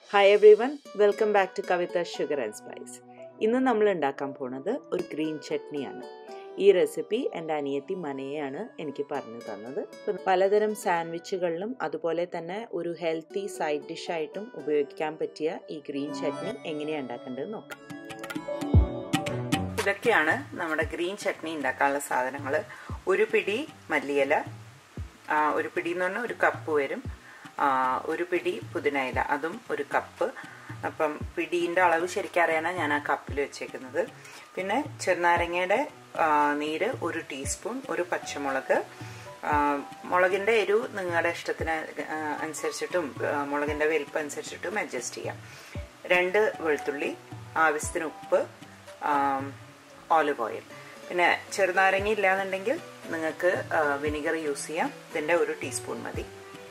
hi everyone welcome back to Kavitha sugar and spice ഇന്ന് നമ്മൾ ഉണ്ടാക്കാൻ പോണത് ഒരു ഗ്രീൻ ചട്നിയാണ് ഈ റെസിപ്പി എൻ്റെ അനിയത്തി മനയാണ് എനിക്ക് പറഞ്ഞു തന്നത് പലതരം സാൻഡ്വിച്ചുകളിലും അതുപോലെ തന്നെ ഒരു ഹെൽത്തി സൈഡ് ഡിഷായിട്ടും ഉപയോഗിക്കാൻ പറ്റിയ ഈ ഗ്രീൻ ചട്നി എങ്ങനെയാണ് ഉണ്ടാക്കേണ്ടത് നോക്കാം ഇതൊക്കെയാണ് നമ്മുടെ ഗ്രീൻ ചട്നി ഉണ്ടാക്കാനുള്ള സാധനങ്ങൾ ഒരു പിടി മല്ലിയില ഒരു പിടി എന്ന് പറഞ്ഞാൽ ഒരു കപ്പ് വരും ഒരു പിടി പുതിനയില അതും ഒരു കപ്പ് അപ്പം പിടീൻ്റെ അളവ് ശരിക്കും അറിയാനാണ് ഞാൻ ആ കപ്പിൽ വെച്ചേക്കുന്നത് പിന്നെ ചെറുനാരങ്ങയുടെ നീര് ഒരു ടീസ്പൂൺ ഒരു പച്ചമുളക് മുളകിൻ്റെ എരിവ് നിങ്ങളുടെ ഇഷ്ടത്തിന് അനുസരിച്ചിട്ടും മുളകിൻ്റെ വലിപ്പം അനുസരിച്ചിട്ടും അഡ്ജസ്റ്റ് ചെയ്യാം രണ്ട് വെളുത്തുള്ളി ആവശ്യത്തിന് ഉപ്പ് ഓലിവ് ഓയിൽ പിന്നെ ചെറുനാരങ്ങ ഇല്ലാന്നുണ്ടെങ്കിൽ നിങ്ങൾക്ക് വിനിഗർ യൂസ് ചെയ്യാം ഇതിൻ്റെ ഒരു ടീസ്പൂൺ മതി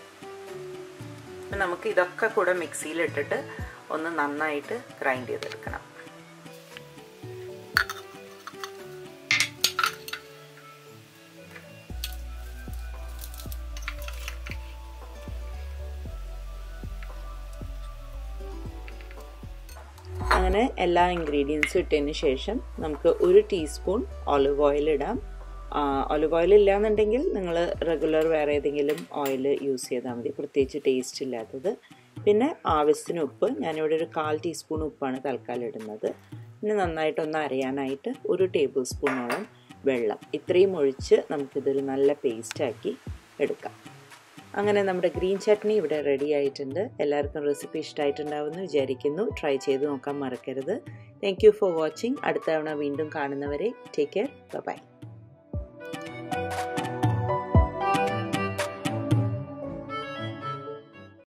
നമുക്ക് ഇതൊക്കെ കൂടെ മിക്സിയിൽ ഇട്ടിട്ട് ഒന്ന് നന്നായിട്ട് ഗ്രൈൻഡ് ചെയ്തെടുക്കണം അങ്ങനെ എല്ലാ ഇൻഗ്രീഡിയൻസും ഇട്ടതിന് ശേഷം നമുക്ക് ഒരു ടീസ്പൂൺ ഒലിവ് ഓയിൽ ഇടാം ഒലിവ് ഓയിൽ ഇല്ലാന്നുണ്ടെങ്കിൽ നിങ്ങൾ റെഗുലർ വേറെ ഏതെങ്കിലും ഓയിൽ യൂസ് ചെയ്താൽ മതി പ്രത്യേകിച്ച് ടേസ്റ്റ് ഇല്ലാത്തത് പിന്നെ ആവശ്യത്തിന് ഉപ്പ് ഞാനിവിടെ ഒരു കാൽ ടീസ്പൂൺ ഉപ്പാണ് തൽക്കാലം ഇടുന്നത് പിന്നെ നന്നായിട്ടൊന്ന് അരയാനായിട്ട് ഒരു ടേബിൾ സ്പൂണോളം വെള്ളം ഇത്രയും ഒഴിച്ച് നമുക്കിതൊരു നല്ല പേസ്റ്റാക്കി എടുക്കാം അങ്ങനെ നമ്മുടെ ഗ്രീൻ ചട്നി ഇവിടെ റെഡി ആയിട്ടുണ്ട് എല്ലാവർക്കും റെസിപ്പി ഇഷ്ടമായിട്ടുണ്ടാവുമെന്ന് വിചാരിക്കുന്നു ട്രൈ ചെയ്ത് നോക്കാൻ മറക്കരുത് താങ്ക് യു ഫോർ വാച്ചിങ് അടുത്ത തവണ വീണ്ടും കാണുന്നവരെ ടേക്ക് കെയർ ബൈ